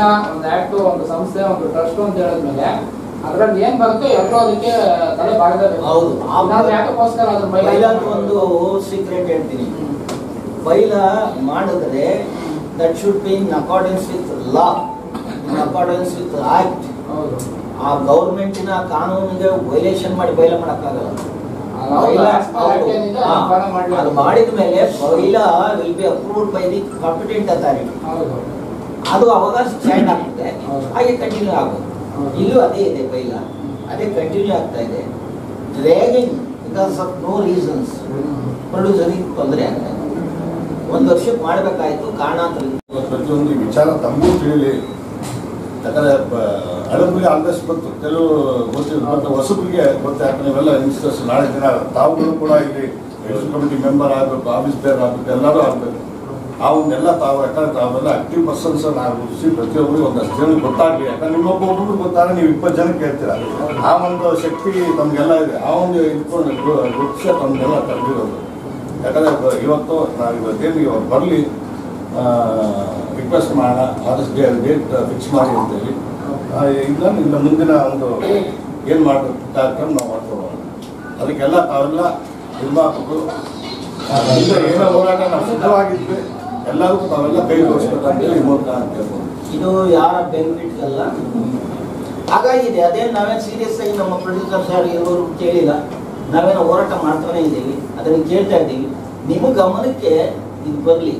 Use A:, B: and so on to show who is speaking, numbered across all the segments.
A: ಒಂದು ಆಕ್ಟ್ ಒಂದು ಸಂಸ್ಥೆ ಒಂದು ಟ್ರಸ್ಟ್ ಅಂತ ಹೇಳಿದ್ಮೇಲೆ ಅದ್ರಲ್ಲಿ ಏನ್ ಬರುತ್ತೆ ಎಲ್ಲರೂ ಅದಕ್ಕೆ ತಲೆ ಬಾಗಬೇಕು
B: ಹೌದು. ಆ
A: ನಾವು ಯಾಕಕ್ಕೋಸ್ಕರ ಅದ್ರ ಬೈಲ
B: ಬೈಲಾದ ಒಂದು ಸೀಕ್ರೆಟ್ ಹೇಳ್ತೀನಿ ಬೈಲ ಮಾಡಿದ್ರೆ that should be in accordance with law in accordance with act
A: ಹೌದು
B: ಆ ಗೌರ್ಮೆಂಟಿನ ಕಾನೂನಿಗೆ ವೈಲೇಷನ್ ಮಾಡಿ ಬೈಲ ಮಾಡಕ್ಕಾಗಲ್ಲ
A: ಅದು ಹೌದು,
B: ಬೈಲ
A: as per act ಏನಿದೆ ಅದನ್ನ
B: ಹಾ,
A: follow ಮಾಡ್ಲೇಬೇಕು.
B: ಅದು ಮಾಡಿದ ಮೇಲೆ bylaw will be approved by the competent authority
A: ಹೌದು
B: ಅದು ಅವಾಗ ಸ್ಟ್ಯಾಂಡ್ ಆಗ್ತದೆ
A: ಹೌದು.
B: ಹಾಗೆ ಕಂಟಿನ್ಯೂ ಆಗೋದು
A: ಹೌದು.
B: ಇಲ್ಲೂ ಅದೇ ಇದೆ ಬೈಲ ಅದೇ ಕಂಟಿನ್ಯೂ ಆಗ್ತಾ ಇದೆ dragging because of no reasons ಪ್ರೊಡ್ಯೂಸರಿಗೆ ತೊಂದರೆ ಆಗ್ತಾ ಇದೆ ಒಂದು ವರ್ಷಕ್ಕೆ ಮಾಡಬೇಕಾಯ್ತು ಕಾರಣಾಂತರ
C: ಪ್ರತಿಯೊಂದು ವಿಚಾರ ತಮಗೂ ತಿಳಿಲಿ ಯಾಕಂದ್ರೆ ಹಳಬರಿಗೆ ಆಲ್ಮೋಸ್ಟ್ ಗೊತ್ತು ಕೆಲವು ಗೊತ್ತಿಲ್ಲ ಬಟ್ ಹೊಸಬರಿಗೆ ಗೊತ್ತು ಯಾಕಂದ್ರೆ ನೀವೆಲ್ಲ ಯಂಗ್ಸ್ಟರ್ಸ್ ನಾಳೆ ದಿನ ತಾವುಗಳು ಕೂಡ ಇಲ್ಲಿ ಎಲೆಕ್ಷನ್ ಕಮಿಟಿ ಮೆಂಬರ್ ಆಗಬೇಕು ಆಫೀಸ್ ಬೇರ್ ಆಗಬೇಕು ಎಲ್ಲರೂ ಆಗಬೇಕು ಆ ಒಂದೆಲ್ಲ ತಾವು ಯಾಕಂದ್ರೆ ತಾವೆಲ್ಲ ಆಕ್ಟಿವ್ ಪರ್ಸನ್ಸ್ ನಾವು ಗುರುತಿಸಿ ಪ್ರತಿಯೊಬ್ಬರಿಗೆ ಒಂದಷ್ಟು ಜನ ಗೊತ್ತಾಗಲಿ ಯಾಕಂದ್ರೆ ನಿಮ್ಮೊಬ್ಬ ಒಬ್ಬರು ಗೊತ್ತಾದ್ರೆ ನೀವು ಇಪ್ಪತ್ತು ಜನಕ್ಕೆ ಹೇಳ್ತೀರಾ ಆ ಒಂದು ಶಕ್ತಿ ತಮಗೆಲ್ಲ ಇದೆ ಆ ಒಂದು ಇಟ್ಕೊಂಡು ಗುರುತಿಸಿ ತಮಗೆಲ್ಲ ಕರೆದಿರೋದು ಯಾಕಂದ್ರೆ ಬ- ಇವತ್ತು ನಾವು ಇವತ್ತೇನು ಇವಾಗ ಬರಲಿ ರಿಕ್ವೆಸ್ಟ್ ಮಾಡೋಣ ಆದಷ್ಟು ಡೇಟ್ ಫಿಕ್ಸ್ ಮಾಡಿ ಅಂತೇಳಿ ಆ, ಇಲ್ಲ ಇಲ್ಲ ಮುಂದಿನ ಒಂದು ಏನು ಮಾಡಬೇಕು ಕಾರ್ಯಕ್ರಮ ನಾವು ಮಾಡ್ಕೊಳ್ಳೋಣ ಅದಕ್ಕೆಲ್ಲ ತಾವೆಲ್ಲ ನಿರ್ಮಾಪಕರು ಆ, ಈಗ ಏನೋ ಹೋರಾಟ ನಾವು ಸಿದ್ಧವಾಗಿದ್ವಿ ಎಲ್ಲರಿಗೂ ತಾವೆಲ್ಲ ಕೈ ಜೋಡಿಸ್ಬೇಕು ಅಂತೇಳಿ ಈ ಮೂಲಕ ಅಂತ ಹೇಳ್ಬೋದು
B: ಇದು ಯಾರ ಬೆನಿಫಿಟ್ ಅಲ್ಲ ಹಾಗಾಗಿದೆ ಅದೇನು ನಾವೇನು ಸೀರಿಯಸ್ ಆಗಿ ನಮ್ಮ ಪ್ರೊಡ್ಯೂಸರ್ ಸರ್ ಇರೋರು ಕೇಳಿಲ್ಲ ನಾವೇನೋ ಹೋರಾಟ ಮಾಡ್ತಾನೆ ಇದ್ದೀವಿ ಅದನ್ನು ಕೇಳ್ತಾ ಇದ್ದೀವಿ ನಿಮ್ಮ ಗಮನಕ್ಕೆ ಇದು ಬರಲಿ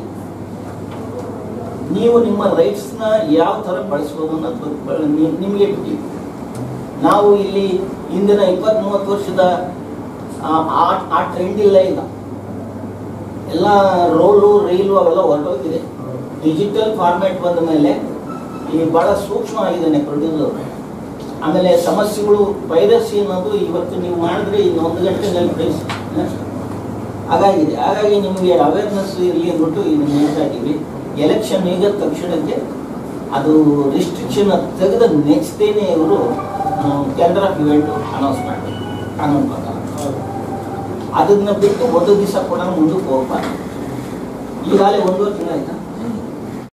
B: ನೀವು ನಿಮ್ಮ ರೈಟ್ಸ್ನ ಯಾವ ಥರ ಬಳಸ್ಬೋದು ಅನ್ನೋದು ಬ- ನಿ- ನಿಮಗೆ ಬಿಟ್ಟಿವಿ ನಾವು ಇಲ್ಲಿ ಇಂದಿನ ಇಪ್ಪತ್ತ್ ಮೂವತ್ತು ವರ್ಷದ ಆ- ಆ- ಆ ಟ್ರೆಂಡ್ ಇಲ್ಲ ಈಗ ಎಲ್ಲ ರೋಲು ರೈಲು ಅವೆಲ್ಲ ಹೊರಟೋಗಿದೆ ಡಿಜಿಟಲ್ ಫಾರ್ಮ್ಯಾಟ್ ಬಂದ ಮೇಲೆ ಈ ಬಹಳ ಸೂಕ್ಷ್ಮ ಆಗಿದ್ದಾನೆ ಪ್ರೊಡ್ಯೂಸರ್ ಆಮೇಲೆ ಸಮಸ್ಯೆಗಳು ಪೈರಸಿ ಅನ್ನೋದು ಇವತ್ತು ನೀವು ಮಾಡಿದ್ರೆ ಇನ್ನು ಒಂದು ಗಂಟೆನಲ್ಲಿ ಪ್ರೈಸ್ ಹಾಗಾಗಿದೆ ಹಾಗಾಗಿ ನಿಮಗೆ ಅವೇರ್ನೆಸ್ ಇರಲಿ ಅಂದ್ಬಿಟ್ಟು ಇದನ್ನ ಹೇಳ್ತಾ ಇದ್ದೀವಿ ಎಲೆಕ್ಷನ್ ಈಗ ತಕ್ಷಣಕ್ಕೆ ಅದು ರಿಸ್ಟ್ರಿಕ್ಷನ್ ತೆಗೆದ ನೆಕ್ಸ್ಟ್ ಡೇನೇ ಇವರು ಟೆಂಡರ್ ಆಫ್ ಇವೆಂಟ್ ಅನೌನ್ಸ್ ಮಾಡಬೇಕು ಕಾನೂನು ಪ್ರಕಾರ ಅದನ್ನ ಬಿಟ್ಟು ಒಂದು ದಿವಸ ಕೂಡ ಮುಂದಕ್ಕೆ ಹೋಗ್ಬಾರ್ದು ಈಗಾಗಲೇ ಒಂದೂವರೆ ತಿಂಗಳು ಆಯ್ತಾ